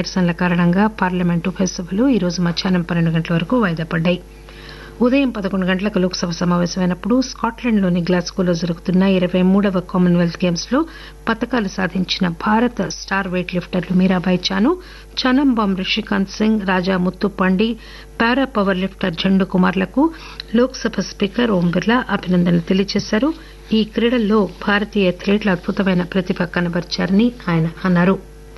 నిరసనల కారణంగా పార్లమెంటు ఉభయ సభలు ఈరోజు మధ్యాహ్నం పన్నెండు గంటల వరకు వాయిదా పడ్డాయి ఉదయం పదకొండు గంటలకు లోక్సభ సమావేశమైనప్పుడు స్కాట్లాండ్లోని గ్లాస్గోలో జరుగుతున్న ఇరవై మూడవ కామన్వెల్త్ గేమ్స్ లో పతకాలు సాధించిన భారత స్టార్ వెయిట్ లిఫ్టర్లు Mirabai Chanu Chanambam Rishikant Singh Raja Muthupandi para power lifter Jandu కుమార్లకు లోక్సభ స్పీకర్ ఓం బిర్లా అభినందనలు తెలియజేశారు ఈ క్రీడల్లో భారతీయ అథ్లెట్లు అద్భుతమైన ప్రతిభ కనబర్చారని ఆయన అన్నారు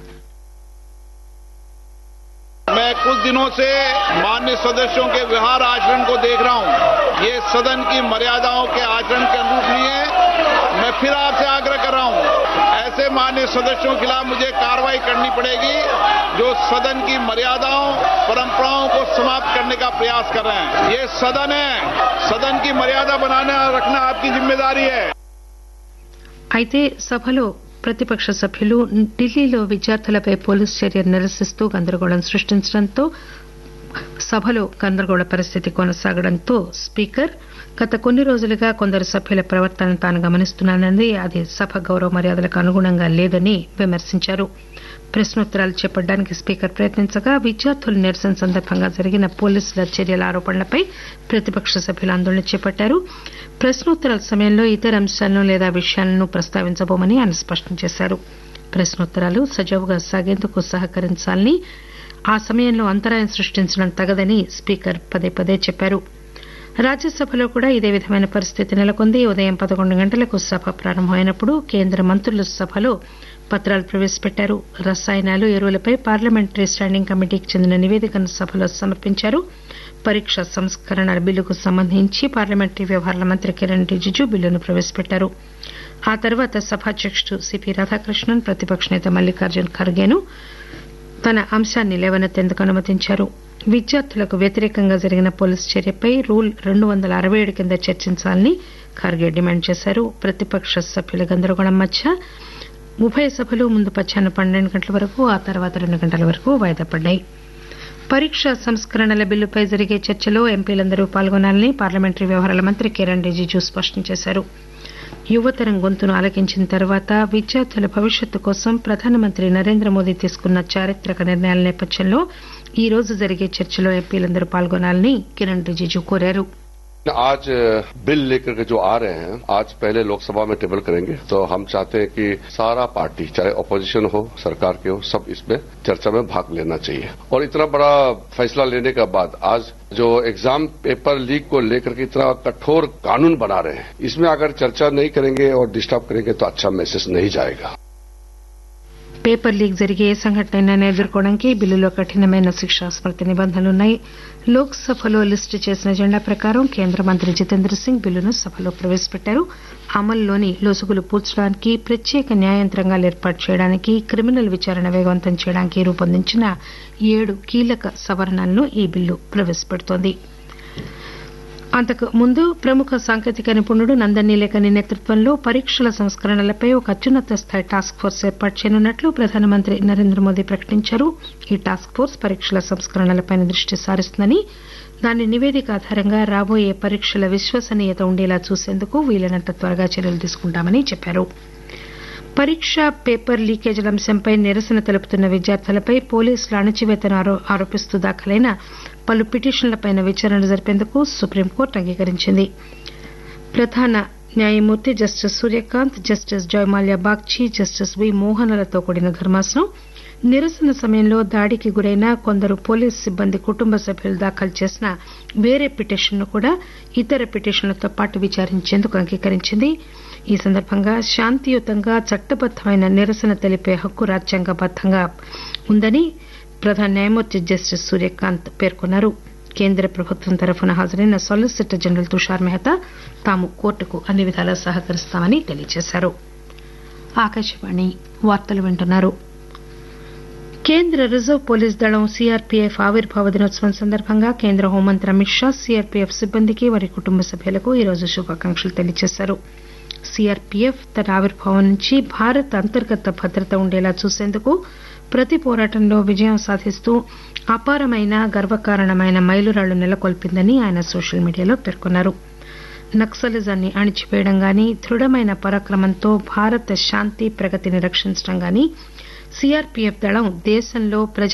मैं कुछ दिनों से मान्य सदस्यों के व्यवहार आचरण को देख रहा हूं ये सदन की मर्यादाओं के आचरण के अनुरूप नहीं है मैं फिर आपसे आग्रह कर रहा हूं ऐसे मान्य सदस्यों के खिलाफ मुझे कार्रवाई करनी पड़ेगी जो सदन की मर्यादाओं परंपराओं को समाप्त करने का प्रयास कर रहे हैं ये सदन है सदन की मर्यादा बनाना रखना आपकी जिम्मेदारी है అయితే సభలో ప్రతిపక్ష సభ్యులు ఢిల్లీలో విద్యార్థులపై పోలీసు చర్యలు నిరసిస్తూ గందరగోళం సృష్టించడంతో సభలో గందరగోళ పరిస్థితి కొనసాగడంతో స్పీకర్ గత కొన్ని రోజులుగా కొందరు సభ్యుల ప్రవర్తనను తాను గమనిస్తున్నానని అది సభ గౌరవ మర్యాదలకు అనుగుణంగా లేదని విమర్శించారు ప్రశ్నోత్తరాలు చేపట్టడానికి స్పీకర్ ప్రయత్నించగా విద్యార్థుల నిరసన సందర్భంగా జరిగిన పోలీసుల చర్యల ఆరోపణలపై ప్రతిపక్ష సభ్యులు ఆందోళన చేపట్టారు ప్రశ్నోత్తరాల సమయంలో ఇతర అంశాలను లేదా విషయాలను ప్రస్తావించబోమని ఆయన స్పష్టం చేశారు ప్రశ్నోత్తరాలు సజావుగా సాగేందుకు సహకరించాలని ఆ సమయంలో అంతరాయం సృష్టించడం తగదని స్పీకర్ పదే పదే చెప్పారు రాజ్యసభలో కూడా ఇదే విధమైన పరిస్థితి నెలకొంది ఉదయం పదకొండు గంటలకు సభ ప్రారంభమైనప్పుడు కేంద్ర మంత్రులు సభలో పత్రాలు ప్రవేశపెట్టారు రసాయనాలు ఎరువులపై పార్లమెంటరీ స్టాండింగ్ కమిటీకి చెందిన నివేదికను సభలో సమర్పించారు పరీక్ష సంస్కరణల బిల్లుకు సంబంధించి పార్లమెంటరీ వ్యవహారాల మంత్రి కిరణ్ రిజిజు బిల్లును ప్రవేశపెట్టారు ఆ తర్వాత సభాధ్యకుడు సిపి రాధాకృష్ణన్ ప్రతిపక్ష నేత మల్లికార్జున్ ఖర్గేను తన అంశాన్ని లేవనెత్తేందుకు అనుమతించారు విద్యార్థులకు వ్యతిరేకంగా జరిగిన పోలీసు చర్యపై రూల్ రెండు వందల అరవై ఏడు కింద చర్చించాలని ఖర్గే డిమాండ్ చేశారు ప్రతిపక్ష సభ్యుల గందరగోళం మధ్య ఉభయ సభలు ముందు మధ్యాహ్నం పన్నెండు గంటల వరకు ఆ తర్వాత రెండు గంటల వరకు వాయిదా పడ్డాయి పరీక్ష సంస్కరణల బిల్లుపై జరిగే చర్చలో ఎంపీలందరూ పాల్గొనాలని పార్లమెంటరీ వ్యవహారాల మంత్రి కిరణ్ రిజిజు స్పష్టం చేశారు యువతరం గొంతును ఆలకించిన తర్వాత విద్యార్థుల భవిష్యత్తు కోసం ప్రధానమంత్రి నరేంద్ర మోదీ తీసుకున్న చారిత్రక నిర్ణయాల నేపథ్యంలో ఈ రోజు జరిగే చర్చలో ఎంపీలందరూ పాల్గొనాలని కిరణ్ రిజిజు కోరారు आज बिल लेकर के जो आ रहे हैं आज पहले लोकसभा में टेबल करेंगे तो हम चाहते हैं कि सारा पार्टी चाहे अपोजिशन हो सरकार के हो सब इसमें चर्चा में भाग लेना चाहिए और इतना बड़ा फैसला लेने के बाद आज जो एग्जाम पेपर लीक को लेकर के इतना कठोर कानून बना रहे हैं इसमें अगर चर्चा नहीं करेंगे और डिस्टर्ब करेंगे तो अच्छा मैसेज नहीं जाएगा పేపర్ లీక్ జరిగే ఏ సంఘటనైనా ఎదుర్కోవడానికి బిల్లులో కఠినమైన శిక్షా స్మృతి నిబంధనలున్నాయి లోక్సభలో లిస్టు చేసిన ఎజెండా ప్రకారం కేంద్ర మంత్రి జితేంద్ర సింగ్ బిల్లును సభలో ప్రవేశపెట్టారు అమల్లోని లొసుగులు పూడ్చడానికి ప్రత్యేక న్యాయంత్రాంగాలు ఏర్పాటు చేయడానికి క్రిమినల్ విచారణ వేగవంతం చేయడానికి రూపొందించిన ఏడు కీలక సవరణలను ఈ బిల్లు ప్రవేశపెడుతోంది అంతకు ముందు ప్రముఖ సాంకేతిక నిపుణుడు నందనీలేఖని నేతృత్వంలో పరీక్షల సంస్కరణలపై ఒక అత్యున్నత స్థాయి టాస్క్ ఫోర్స్ ఏర్పాటు చేయనున్నట్లు ప్రధానమంత్రి నరేంద్ర మోదీ ప్రకటించారు ఈ టాస్క్ ఫోర్స్ పరీక్షల సంస్కరణలపై దృష్టి సారిస్తుందని దాని నివేదిక ఆధారంగా రాబోయే పరీక్షల విశ్వసనీయత ఉండేలా చూసేందుకు వీలైనంత త్వరగా చర్యలు తీసుకుంటామని చెప్పారు పరీక్ష పేపర్ లీకేజీల అంశంపై నిరసన తెలుపుతున్న విద్యార్థులపై పోలీసుల అణచివేతను ఆరోపిస్తూ దాఖలైన పలు పిటిషన్లపై విచారణ జరిపేందుకు సుప్రీంకోర్టు అంగీకరించింది ప్రధాన న్యాయమూర్తి justice Suryakant justice Joymalya Bagchi justice V మోహనలతో కూడిన ధర్మాసనం నిరసన సమయంలో దాడికి గురైన కొందరు పోలీసు సిబ్బంది కుటుంబ సభ్యులు దాఖలు చేసిన వేరే పిటిషన్ను కూడా ఇతర పిటిషన్లతో పాటు విచారించేందుకు అంగీకరించింది ఈ సందర్భంగా శాంతియుతంగా చట్టబద్దమైన నిరసన తెలిపే హక్కు రాజ్యాంగబద్దంగా ఉందని ప్రధాన న్యాయమూర్తి జస్టిస్ సూర్యకాంత్ పేర్కొన్నారు కేంద్ర ప్రభుత్వం తరఫున హాజరైన సాలిసిటర్ జనరల్ తుషార్ మెహతా తాము కోర్టుకు అన్ని విధాలా సహకరిస్తామని తెలియజేశారు ఆకాశవాణి వార్తలు వింటున్నారు కేంద్ర రిజర్వ్ పోలీస్ దళం సీఆర్పీఎఫ్ ఆవిర్భావ దినోత్సవం సందర్భంగా కేంద్ర హోంమంత్రి అమిత్ షా సీఆర్పీఎఫ్ సిబ్బందికి వారి కుటుంబ సభ్యులకు ఈరోజు శుభాకాంక్షలు తెలియజేశారు సీఆర్పీఎఫ్ తన ఆవిర్భావం నుంచి భారత్ అంతర్గత భద్రత ఉండేలా చూసేందుకు ప్రతి పోరాటంలో విజయం సాధిస్తూ అపారమైన గర్వకారణమైన మైలురాళ్లు నెలకొల్పిందని ఆయన సోషల్ మీడియాలో పేర్కొన్నారు నక్సలిజాన్ని అణిచివేయడం గాని దృఢమైన పరాక్రమంతో భారత శాంతి ప్రగతిని రక్షించడం గాని సీఆర్పీఎఫ్ దళం దేశంలో ప్రజా